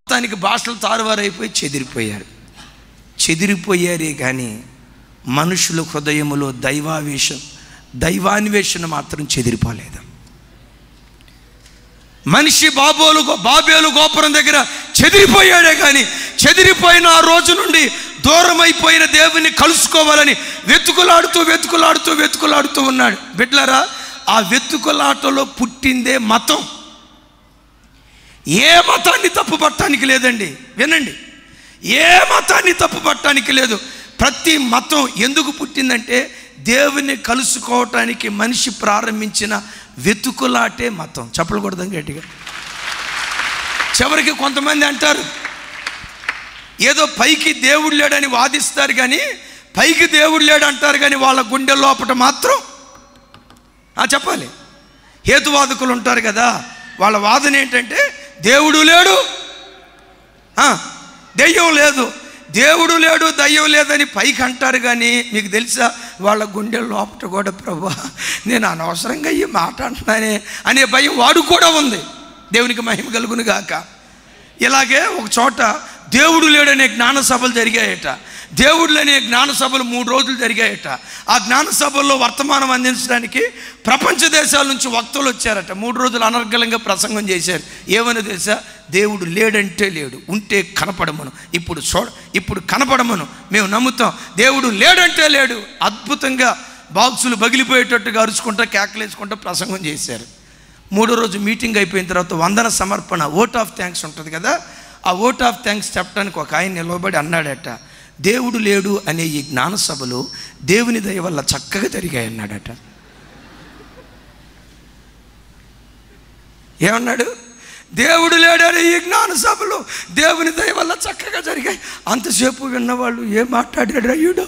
మొత్తానికి భాషలు తారువారైపోయి చెదిరిపోయారు చెదిరిపోయారే కానీ మనుషుల హృదయములో దైవావేశం దైవాన్వేషణ మాత్రం చెదిరిపోలేదు మనిషి బాబోలు గో- బాబేలు గోపురం దగ్గర చెదిరిపోయాడే కానీ చెదిరిపోయిన ఆ రోజు నుండి దూరం అయిపోయిన దేవుని కలుసుకోవాలని వెతుకులాడుతూ వెతుకులాడుతూ వెతుకులాడుతూ ఉన్నాడు బిడ్లరా ఆ వెతుకులాటలో పుట్టిందే మతం ఏ మతాన్ని తప్పుపట్టడానికి లేదండి వినండి ఏ మతాన్ని తప్పుపట్టడానికి లేదు ప్రతి మతం ఎందుకు పుట్టిందంటే దేవుని కలుసుకోవటానికి మనిషి ప్రారంభించిన వెతుకులాటే మతం చెప్పలు కొడదాం గట్టిగా చివరికి కొంతమంది అంటారు ఏదో పైకి దేవుడు లేడని వాదిస్తారు కానీ పైకి దేవుడు లేడు అంటారు కానీ వాళ్ళ గుండె లోపట మాత్రం ఆ, చెప్పాలి హేతువాదకులు ఉంటారు కదా వాళ్ళ వాదన ఏంటంటే దేవుడు లేడు ఆ, దెయ్యం లేదు దేవుడు లేడు దయ్యం లేదని పైకి అంటారు కానీ మీకు తెలుసా వాళ్ళ గుండె లోపట కూడా ప్రభా నేను అనవసరంగా ఈ మాట అంటున్నానే అనే భయం వాడు కూడా ఉంది దేవునికి మహిమ కలుగును గాక ఇలాగే ఒక చోట దేవుడు లేడనే జ్ఞాన సభలు జరిగాయట దేవుడు లేని జ్ఞాన సభలు మూడు రోజులు జరిగాయట ఆ జ్ఞాన సభల్లో వర్తమానం అందించడానికి ప్రపంచ దేశాల నుంచి వక్తలు వచ్చారట మూడు రోజులు అనర్గళంగా ప్రసంగం చేశారు ఏమని తెలుసా దేవుడు లేడంటే లేడు ఉంటే కనపడమను ఇప్పుడు చూడ ఇప్పుడు కనపడమను మేము నమ్ముతాం దేవుడు లేడంటే లేడు అద్భుతంగా బాక్సులు పగిలిపోయేటట్టుగా అరుచుకుంటా కేకలేసుకుంటా ప్రసంగం చేశారు మూడో రోజు మీటింగ్ అయిపోయిన తర్వాత వందన సమర్పణ ఓట్ ఆఫ్ థ్యాంక్స్ ఉంటుంది కదా ఆ ఓట్ ఆఫ్ థ్యాంక్స్ చెప్పడానికి ఒక ఆయన నిలవబడి అన్నాడట దేవుడు లేడు అనే ఈ జ్ఞాన సభలు దేవుని దయ వల్ల చక్కగా జరిగాయి అన్నాడట ఏమన్నాడు దేవుడు లేడని ఈ జ్ఞాన సభలు దేవుని దయ వల్ల చక్కగా జరిగాయి అంతసేపు విన్నవాళ్ళు ఏం మాట్లాడాడు అయ్యుడో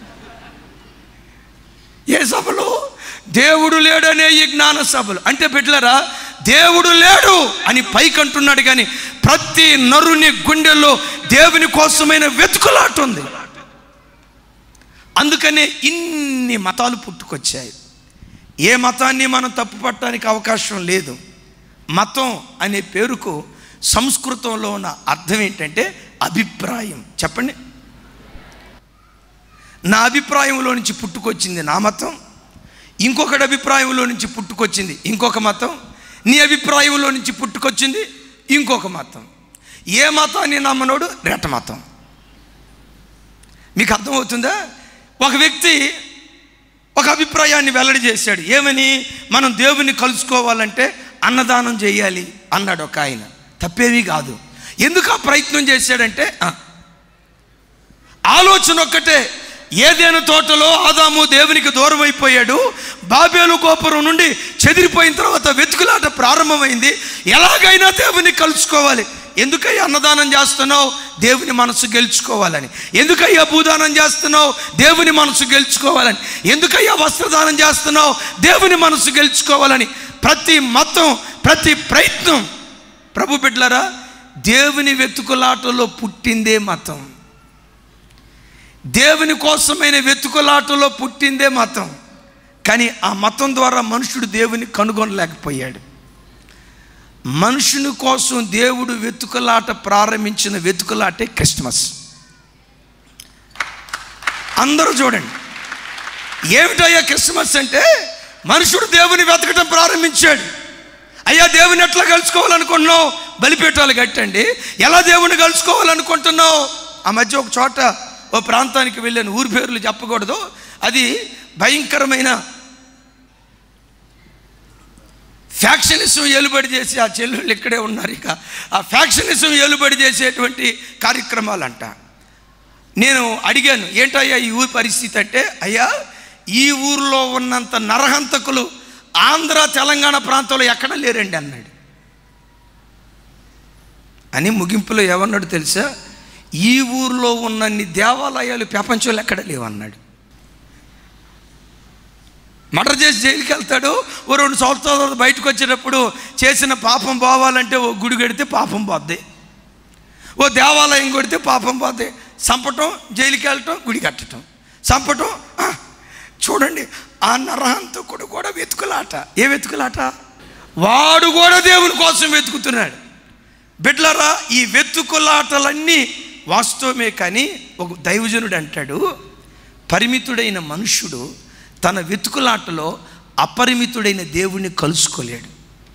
ఏ సభలు దేవుడు లేడనే ఈ జ్ఞాన సభలు అంటే బిడ్డలరా దేవుడు లేడు అని పైకి అంటున్నాడు కానీ ప్రతి నరుని గుండెల్లో దేవుని కోసమైన వెతుకులాట ఉంది అందుకనే ఇన్ని మతాలు పుట్టుకొచ్చాయి ఏ మతాన్ని మనం తప్పు పట్టడానికి అవకాశం లేదు మతం అనే పేరుకు సంస్కృతంలో ఉన్న అర్థం ఏంటంటే అభిప్రాయం చెప్పండి నా అభిప్రాయంలో నుంచి పుట్టుకొచ్చింది నా మతం ఇంకొకటి అభిప్రాయంలో నుంచి పుట్టుకొచ్చింది ఇంకొక మతం నీ అభిప్రాయంలో నుంచి పుట్టుకొచ్చింది ఇంకొక మతం ఏ మతాన్ని నమ్మనోడు రెట్ట మతం మీకు అర్థమవుతుందా ఒక వ్యక్తి ఒక అభిప్రాయాన్ని వెల్లడి చేశాడు ఏమని మనం దేవుని కలుసుకోవాలంటే అన్నదానం చేయాలి అన్నాడు ఒక ఆయన తప్పేవి కాదు ఎందుకు ఆ ప్రయత్నం చేశాడంటే ఆ, ఆలోచన ఒక్కటే ఏదైనా తోటలో ఆదాము దేవునికి దూరం అయిపోయాడు బాబేలు గోపురం నుండి చెదిరిపోయిన తర్వాత వెతుకులాట ప్రారంభమైంది ఎలాగైనా దేవుని కలుసుకోవాలి ఎందుకయ్యా అన్నదానం చేస్తున్నావు దేవుని మనసు గెలుచుకోవాలని ఎందుకయ్యా భూదానం చేస్తున్నావు దేవుని మనసు గెలుచుకోవాలని ఎందుకయ్యా వస్త్రదానం చేస్తున్నావు దేవుని మనసు గెలుచుకోవాలని ప్రతి మతం ప్రతి ప్రయత్నం ప్రభు బిడ్డలరా దేవుని వెతుకులాటలో పుట్టిందే మతం దేవుని కోసమైన వెతుకులాటలో పుట్టిందే మతం కానీ ఆ మతం ద్వారా మనుషుడు దేవుని కనుగొనలేకపోయాడు మనుషుని కోసం దేవుడు వెతుకులాట ప్రారంభించిన వెతుకులాటే క్రిస్మస్ అందరూ చూడండి ఏమిటయ్యా క్రిస్మస్ అంటే మనుషుడు దేవుని వెతకటం ప్రారంభించాడు అయ్యా దేవుని ఎట్లా కలుసుకోవాలనుకుంటున్నావు బలిపీఠాలు కట్టండి ఎలా దేవుని కలుసుకోవాలనుకుంటున్నావు ఆ మధ్య ఒక చోట ఓ ప్రాంతానికి వెళ్ళాను ఊరి పేర్లు చెప్పకూడదు అది భయంకరమైన ఫ్యాక్షనిజం ఏలుబడి చేసి ఆ చెల్లెళ్ళు ఇక్కడే ఉన్నారు ఇక ఆ ఫ్యాక్షనిజం ఏలుబడి చేసేటువంటి కార్యక్రమాలంట నేను అడిగాను ఏంటయ్యా ఈ ఊరి పరిస్థితి అంటే అయ్యా ఈ ఊరిలో ఉన్నంత నరహంతకులు ఆంధ్ర తెలంగాణ ప్రాంతంలో ఎక్కడ లేరండి అన్నాడు అని ముగింపులో ఏమన్నాడు తెలుసా ఈ ఊరిలో ఉన్నన్ని దేవాలయాలు ప్రపంచంలో ఎక్కడ లేవన్నాడు మర్డర్ చేసి జైలుకి వెళ్తాడు ఓ రెండు సంవత్సరాల తర్వాత బయటకు వచ్చేటప్పుడు చేసిన పాపం పోవాలంటే ఓ గుడి కడితే పాపం పోద్ది ఓ దేవాలయం కొడితే పాపం పోద్ది చంపటం జైలుకి వెళ్ళటం గుడి కట్టడం చంపటం ఆ, చూడండి ఆ నరహంతకుడు కూడా వెతుకులాట ఏ వెతుకులాట వాడు కూడా దేవుని కోసం వెతుకుతున్నాడు బిడ్లరా ఈ వెతుకులాటలన్నీ వాస్తవమే కానీ ఒక దైవజనుడు అంటాడు పరిమితుడైన మనుష్యుడు తన వెతుకులాటలో అపరిమితుడైన దేవుణ్ణి కలుసుకోలేడు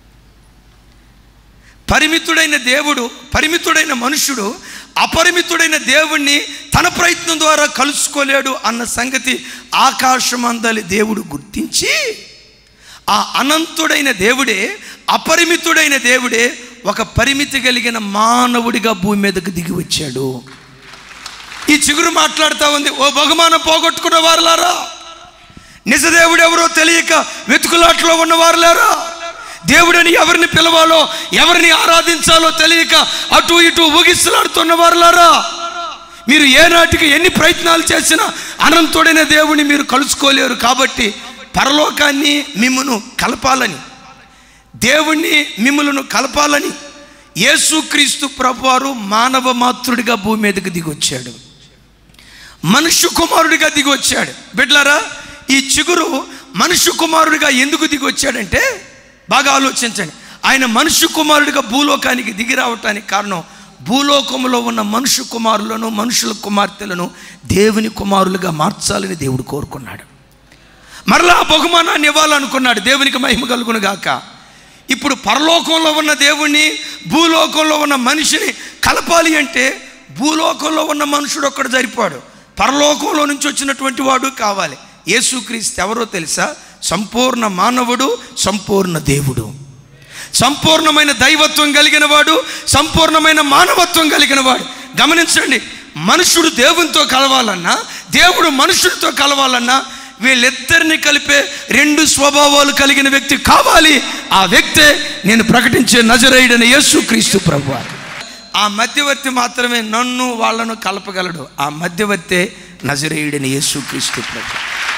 పరిమితుడైన దేవుడు పరిమితుడైన మనుషుడు అపరిమితుడైన దేవుణ్ణి తన ప్రయత్నం ద్వారా కలుసుకోలేడు అన్న సంగతి ఆకాశమందలి దేవుడు గుర్తించి ఆ అనంతుడైన దేవుడే అపరిమితుడైన దేవుడే ఒక పరిమితి కలిగిన మానవుడిగా భూమి మీదకు దిగి వచ్చాడు ఈ చిగురు మాట్లాడుతూ ఉంది ఓ బహుమానం పోగొట్టుకున్న వారులారా నిజదేవుడు ఎవరో తెలియక వెతుకులాట్లో ఉన్నవారు లేరా దేవుడని ఎవరిని పిలవాలో ఎవరిని ఆరాధించాలో తెలియక అటు ఇటు ఊగిసలాడుతున్న వారులారా మీరు ఏనాటికి ఎన్ని ప్రయత్నాలు చేసినా అనంతుడైన దేవుని మీరు కలుసుకోలేరు కాబట్టి పరలోకాన్ని మిమ్మును కలపాలని దేవుణ్ణి మిమ్మలను కలపాలని యేసుక్రీస్తు ప్రభువారు మానవ మాతృడిగా భూమి మీదకి దిగొచ్చాడు మనుష్య కుమారుడిగా దిగి వచ్చాడు బిడ్లరా ఈ చిగురు మనుష్య కుమారుడిగా ఎందుకు దిగి వచ్చాడంటే బాగా ఆలోచించండి ఆయన మనుష్య కుమారుడిగా భూలోకానికి దిగి రావటానికి కారణం భూలోకంలో ఉన్న మనుష్య కుమారులను మనుషుల కుమార్తెలను దేవుని కుమారులుగా మార్చాలని దేవుడు కోరుకున్నాడు మరలా ఆ బహుమానాన్ని ఇవ్వాలనుకున్నాడు దేవునికి మహిమ కలుగును గాక ఇప్పుడు పరలోకంలో ఉన్న దేవుణ్ణి భూలోకంలో ఉన్న మనిషిని కలపాలి అంటే భూలోకంలో ఉన్న మనుషుడు ఒక్కడు సరిపోడు పరలోకంలో నుంచి వచ్చినటువంటి వాడు కావాలి యేసుక్రీస్తు ఎవరో తెలుసా సంపూర్ణ మానవుడు సంపూర్ణ దేవుడు సంపూర్ణమైన దైవత్వం కలిగిన వాడు సంపూర్ణమైన మానవత్వం కలిగిన వాడు గమనించండి మనుషుడు దేవునితో కలవాలన్నా దేవుడు మనుషుడితో కలవాలన్నా వీళ్ళిద్దరిని కలిపే రెండు స్వభావాలు కలిగిన వ్యక్తి కావాలి ఆ వ్యక్తే నేను ప్రకటించే నజరేయుడని యేసు క్రీస్తు ప్రభు ఆ మధ్యవర్తి మాత్రమే నన్ను వాళ్ళను కలపగలడు ఆ మధ్యవర్తే నజరేయుడని యేసు క్రీస్తు ప్రభు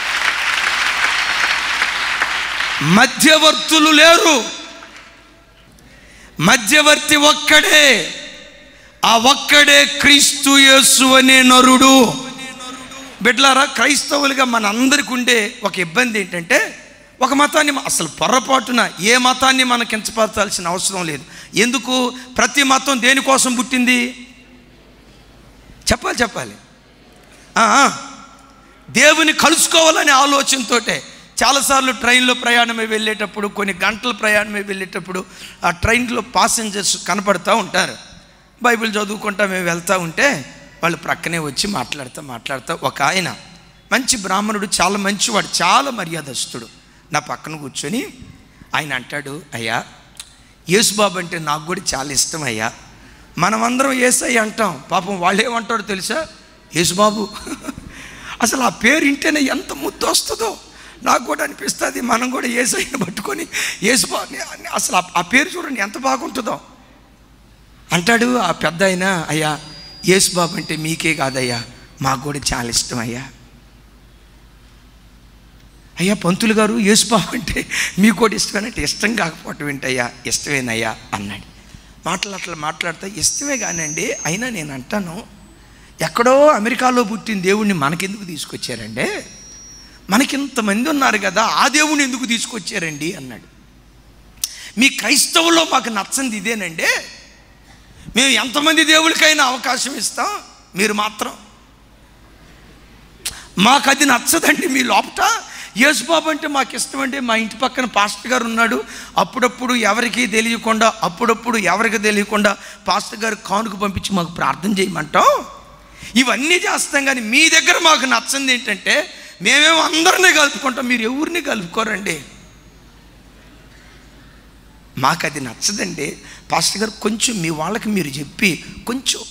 మధ్యవర్తులు లేరు మధ్యవర్తి ఒక్కడే ఆ ఒక్కడే క్రీస్తు యేసు అనే నరుడు బిడ్లారా క్రైస్తవులుగా మన అందరికి ఉండే ఒక ఇబ్బంది ఏంటంటే ఒక మతాన్ని అసలు పొరపాటున ఏ మతాన్ని మనం కించపరచాల్సిన అవసరం లేదు ఎందుకు ప్రతి మతం దేనికోసం పుట్టింది చెప్పాలి చెప్పాలి ఆ, ఆ. దేవుని కలుసుకోవాలనే ఆలోచనతోటే చాలాసార్లు ట్రైన్లో ప్రయాణమై వెళ్ళేటప్పుడు కొన్ని గంటల ప్రయాణమై వెళ్ళేటప్పుడు ఆ ట్రైన్లో పాసెంజర్స్ కనపడుతూ ఉంటారు బైబిల్ చదువుకుంటా మేము వెళ్తూ ఉంటే వాళ్ళు ప్రక్కనే వచ్చి మాట్లాడుతూ మాట్లాడుతూ ఒక ఆయన మంచి బ్రాహ్మణుడు చాలా మంచివాడు చాలా మర్యాదస్తుడు నా పక్కన కూర్చొని ఆయన అంటాడు అయ్యా యేసుబాబు అంటే నాకు కూడా చాలా ఇష్టం అయ్యా మనమందరం ఏసయ్య అంటాం పాపం వాళ్ళు ఏమంటాడో తెలుసా యేసుబాబు అసలు ఆ పేరు వింటేనే ఎంత ముద్దు వస్తుందో నాకు కూడా అనిపిస్తుంది మనం కూడా ఏసయ్యని పట్టుకొని యేసుబాబు అసలు ఆ- ఆ పేరు చూడండి ఎంత బాగుంటుందో అంటాడు ఆ పెద్ద ఆయన అయ్యా యేసుబాబు అంటే మీకే కాదయ్యా మాకు కూడా చాలా ఇష్టం అయ్యా అయ్యా పంతులు గారు యేసుబాబు అంటే మీకు కూడా ఇష్టమేనంటే ఇష్టం కాకపోవటం ఏంటయ్యా ఇష్టమేనయ్యా అన్నాడు మాటలు అట్లా మాట్లాడితే ఇష్టమే కానండి అయినా నేను అంటాను ఎక్కడో అమెరికాలో పుట్టిన దేవుణ్ణి మనకెందుకు తీసుకొచ్చారండి మనకింతమంది ఉన్నారు కదా ఆ దేవుణ్ణి ఎందుకు తీసుకొచ్చారండి అన్నాడు మీ క్రైస్తవుల్లో మాకు నచ్చంది ఇదేనండి మేము ఎంతమంది దేవుడికైనా అవకాశం ఇస్తాం మీరు మాత్రం మాకు అది నచ్చదండి మీ లోపట యేసుబాబు అంటే మాకు ఇష్టం అండి మా ఇంటి పక్కన పాస్టర్ గారు ఉన్నాడు అప్పుడప్పుడు ఎవరికీ తెలియకుండా అప్పుడప్పుడు ఎవరికి తెలియకుండా పాస్టర్ గారు కానుక పంపించి మాకు ప్రార్థన చేయమంటాం ఇవన్నీ చేస్తాం కానీ మీ దగ్గర మాకు నచ్చంది ఏంటంటే మేమేమో అందరినీ కలుపుకుంటాం మీరు ఎవరిని కలుపుకోరండి మాకు అది నచ్చదండి పాస్టర్ గారు కొంచెం మీ వాళ్ళకి మీరు చెప్పి కొంచెం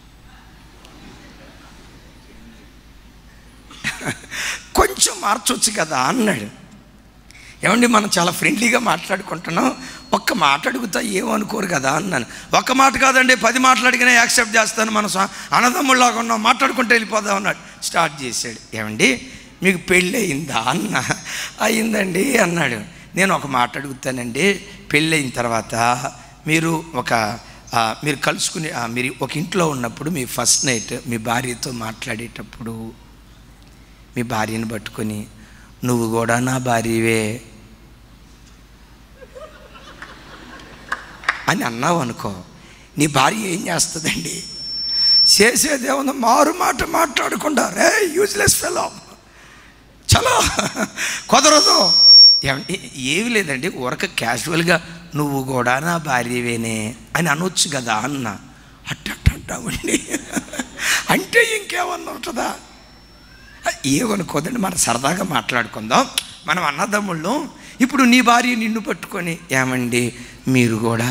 కొంచెం మార్చొచ్చు కదా అన్నాడు ఏమండి మనం చాలా ఫ్రెండ్లీగా మాట్లాడుకుంటున్నాం ఒక్క మాట అడుగుతా ఏమనుకోరు కదా అన్నాను ఒక్క మాట కాదండి పది మాటలు అడిగినా యాక్సెప్ట్ చేస్తాను మనం స- అన్నదమ్ముళ్ళలాగా ఉన్నాం మాట్లాడుకుంటూ వెళ్ళిపోదాం అన్నాడు స్టార్ట్ చేశాడు ఏమండి మీకు పెళ్ళి అయిందా అన్న అయిందండి అన్నాడు నేను ఒక మాట అడుగుతానండి పెళ్ళి అయిన తర్వాత మీరు ఒక ఆ, మీరు కలుసుకుని ఆ, మీరు ఒక ఇంట్లో ఉన్నప్పుడు మీ ఫస్ట్ నైట్ మీ భార్యతో మాట్లాడేటప్పుడు మీ భార్యను పట్టుకొని నువ్వు కూడా నా భార్యవే అని అన్నావు అనుకో నీ భార్య ఏం చేస్తుందండి చేసేదేమన్నా మారు మాట మాట్లాడకుండా రే యూజ్లెస్ ఫెలో చలో కుదరదు ఏమండి ఏమి లేదండి ఊరక క్యాజువల్గా నువ్వు కూడా నా భార్యవేనే అని అనొచ్చు కదా అన్న అట్టంటామండి అంటే ఇంకేమన్నా ఉంటుందా ఏమనుకోదండి మనం సరదాగా మాట్లాడుకుందాం మనం అన్నదమ్ముళ్ళు ఇప్పుడు నీ భార్య నిన్ను పట్టుకొని ఏమండి మీరు కూడా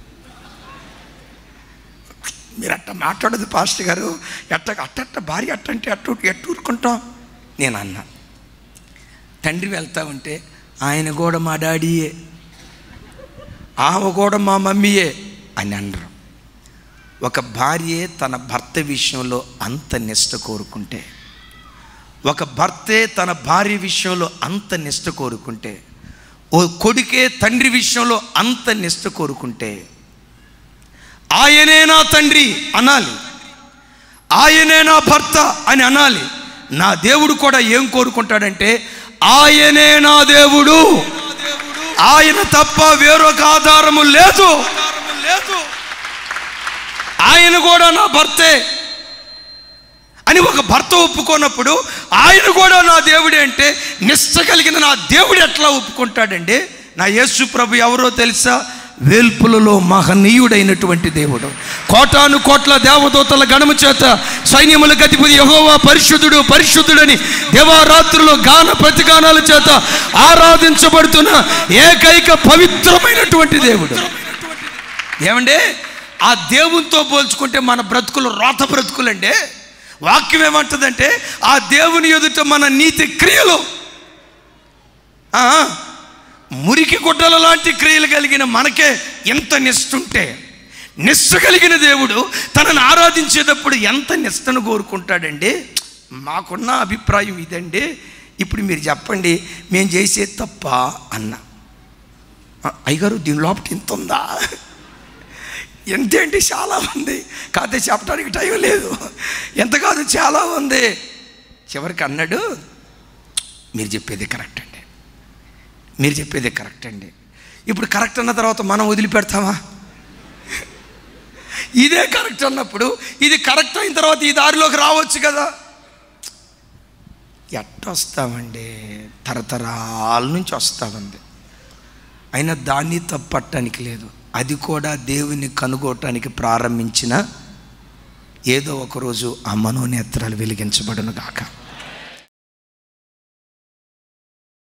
మీరు అట్ట మాట్లాడదు పాస్టర్ గారు ఎట్ట అట్టట్ట భార్య అట్టంటే అట్టు ఎట్టు ఊరుకుంటాం నేను అన్నా తండ్రి వెళ్తా ఉంటే ఆయన కూడా మా డాడీయే ఆమె కూడా మా మమ్మీయే అని అనరు ఒక భార్యే తన భర్త విషయంలో అంత నిష్ట కోరుకుంటే ఒక భర్తే తన భార్య విషయంలో అంత నిష్ట కోరుకుంటే ఓ కొడుకే తండ్రి విషయంలో అంత నిష్ట కోరుకుంటే ఆయనే నా తండ్రి అనాలి ఆయనే నా భర్త అని అనాలి నా దేవుడు కూడా ఏం కోరుకుంటాడంటే ఆయనే నా దేవుడు ఆయన తప్ప వేరొక ఆధారము లేదు ఆయన కూడా నా భర్తే అని ఒక భర్త ఒప్పుకోనప్పుడు ఆయన కూడా నా దేవుడే అంటే నిష్ట కలిగిన నా దేవుడు ఎట్లా ఒప్పుకుంటాడండి నా యేసు ప్రభు ఎవరో తెలుసా వేల్పులలో మహనీయుడైనటువంటి దేవుడు కోటాను కోట్ల దేవదూతల గణము చేత సైన్యముల గతిపతి యహోవా పరిశుద్ధుడు పరిశుద్ధుడని దేవారాత్రులు గాన ప్రతిగానాల చేత ఆరాధించబడుతున్న ఏకైక పవిత్రమైనటువంటి దేవుడు ఏమండి ఆ దేవునితో పోల్చుకుంటే మన బ్రతుకులు రోత బ్రతుకులండి వాక్యం ఏమంటుందంటే ఆ దేవుని ఎదుట మన నీతి క్రియలు ఆ, మురికి గుడ్డల లాంటి క్రియలు కలిగిన మనకే ఎంత నిష్ఠుంటే నిష్ఠ కలిగిన దేవుడు తనను ఆరాధించేటప్పుడు ఎంత నిష్ఠను కోరుకుంటాడండి మాకున్న అభిప్రాయం ఇదండి ఇప్పుడు మీరు చెప్పండి మేము చేసే తప్ప అన్న "ఆ, అయ్యగారు దీని లోపల ఇంత ఉందా ఎంతేంటి చాలా ఉంది కాదే చెప్పడానికి టైం లేదు ఎంత కాదు చాలా ఉంది చివరికి అన్నాడు మీరు చెప్పేది కరెక్ట్ అండి మీరు చెప్పేది కరెక్ట్ అండి ఇప్పుడు కరెక్ట్ అన్న తర్వాత మనం వదిలిపెడతామా ఇదే కరెక్ట్ అన్నప్పుడు ఇది కరెక్ట్ అయిన తర్వాత ఈ దారిలోకి రావచ్చు కదా ఎట్ట వస్తామండి తరతరాల నుంచి వస్తామండి అయినా దాన్ని తప్పట్టడానికి లేదు అది కూడా దేవుని కనుగోటానికి ప్రారంభించిన ఏదో ఒకరోజు ఆ మనోనేత్రాలు వెలిగించబడును గాక